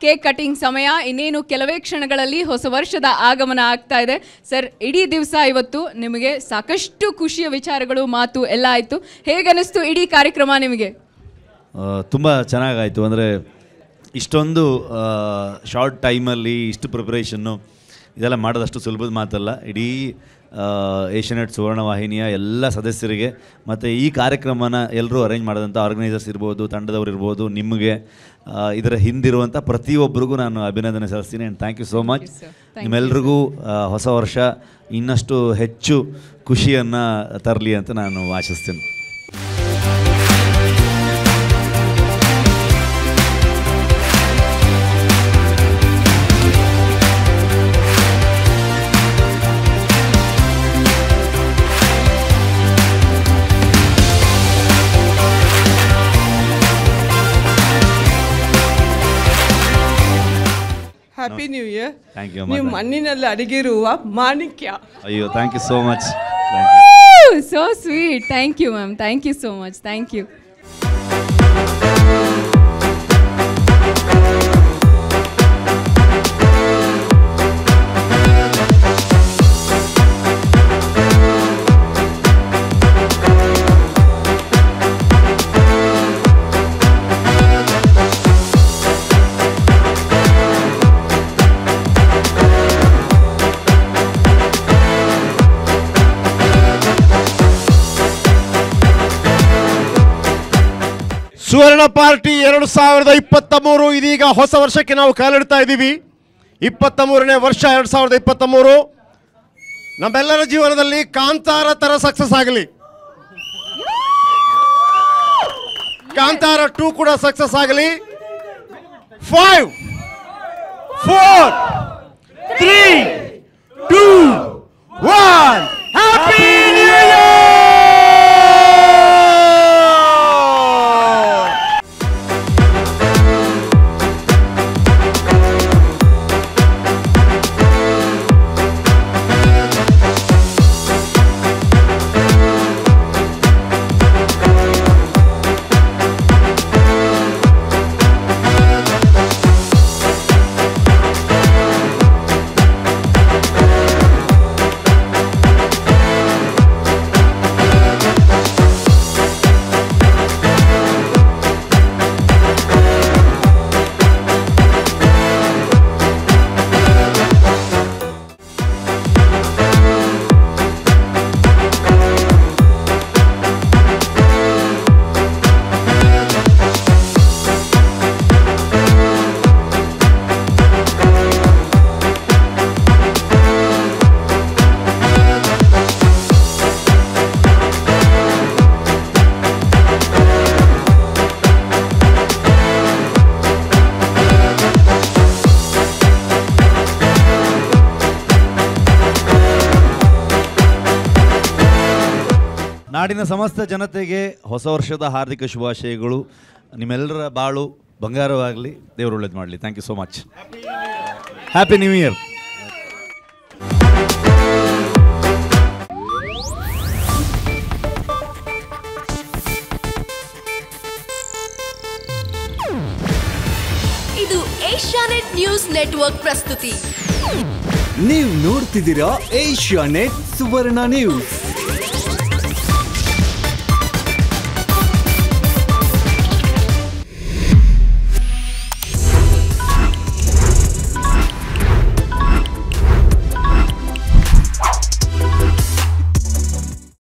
Cake cutting ಸಮಯ ಇನ್ನೇನು ಕೆಲವೇ ಕ್ಷಣಗಳಲ್ಲಿ ಹೊಸ ವರ್ಷದ ಆಗಮನ ಆಗ್ತಾ ಇದೆ ಸರ್ ಇಡೀ ದಿವಸ ಇವತ್ತು ನಿಮಗೆ ಸಾಕಷ್ಟು ಖುಷಿಯ ವಿಚಾರಗಳು ಮಾತು ಎಲ್ಲ ಆಯಿತು ಹೇಗನಿಸ್ತು ಇಡೀ ಕಾರ್ಯಕ್ರಮ ನಿಮಗೆ ತುಂಬ ಚೆನ್ನಾಗಾಯಿತು ಅಂದರೆ ಇಷ್ಟೊಂದು ಶಾರ್ಟ್ ಟೈಮಲ್ಲಿ ಇಷ್ಟು ಪ್ರಿಪ್ರೇಷನ್ನು ಇದೆಲ್ಲ ಮಾಡೋದಷ್ಟು ಸುಲಭದ ಮಾತಲ್ಲ ಇಡೀ ಏಷ್ಯಾನೆಟ್ ಸುವರ್ಣ ವಾಹಿನಿಯ ಎಲ್ಲ ಸದಸ್ಯರಿಗೆ ಮತ್ತು ಈ ಕಾರ್ಯಕ್ರಮನ ಎಲ್ಲರೂ ಅರೇಂಜ್ ಮಾಡಿದಂಥ ಆರ್ಗನೈಸರ್ಸ್ ಇರ್ಬೋದು ತಂಡದವ್ರು ಇರ್ಬೋದು ನಿಮಗೆ ಆ, ಇದರ ಹಿಂದಿರುವಂಥ ಪ್ರತಿಯೊಬ್ಬರಿಗೂ ನಾನು ಅಭಿನಂದನೆ ಸಲ್ಲಿಸ್ತೀನಿ and thank you so much you, sir. Thank ನಿಮ್ಮೆಲ್ರಿಗೂ ಆ, ಹೊಸ ವರ್ಷ ಇನ್ನಷ್ಟು ಹೆಚ್ಚು ಖುಷಿಯನ್ನು ತರಲಿ ಅಂತ ನಾನು ಆಶಿಸ್ತೀನಿ happy new year Thank you, ನೀವು ಅಮ್ಮ. ಮಣ್ಣಿನಲ್ಲಿ ಅಡಿಗಿರುವ ಮಾಣಿಕ್ಯ ಅಯ್ಯೋ thank you so much thank you so sweet thank you ma'am thank you so much thank you Suvarna party ಎರಡು ಸಾವಿರದ ಇಪ್ಪತ್ತ ಮೂರು ಇದೀಗ ಹೊಸ ವರ್ಷಕ್ಕೆ ನಾವು ಕಾಲಿಡ್ತಾ ಇದ್ದೀವಿ ಇಪ್ಪತ್ತ ಮೂರನೇ ವರ್ಷ ಎರಡು ಸಾವಿರದ ಇಪ್ಪತ್ತ ಮೂರು ನಮ್ಮೆಲ್ಲರ ಜೀವನದಲ್ಲಿ ಕಾಂತಾರ ತರ ಸಕ್ಸಸ್ ಆಗಲಿ ಕಾಂತಾರ ಟೂ ಕೂಡ ಸಕ್ಸಸ್ ಆಗಲಿ five four three two one happy new year ನಾಡಿನ ಸಮಸ್ತ ಜನತೆಗೆ ಹೊಸ ವರ್ಷದ ಹಾರ್ದಿಕ ಶುಭಾಶಯಗಳು ನಿಮ್ಮೆಲ್ಲರ ಬಾಳು ಬಂಗಾರವಾಗಲಿ ದೇವರು ಒಳ್ಳೇದು ಮಾಡಲಿ thank you so much happy new year ಇದು ಏಷ್ಯಾನೆಟ್ ನ್ಯೂಸ್ ನೆಟ್ವರ್ಕ್ ಪ್ರಸ್ತುತಿ ನೀವು ನೋಡ್ತಿದ್ದೀರಾ ಏಷ್ಯಾ ನೆಟ್ ಸುವರ್ಣ ನ್ಯೂಸ್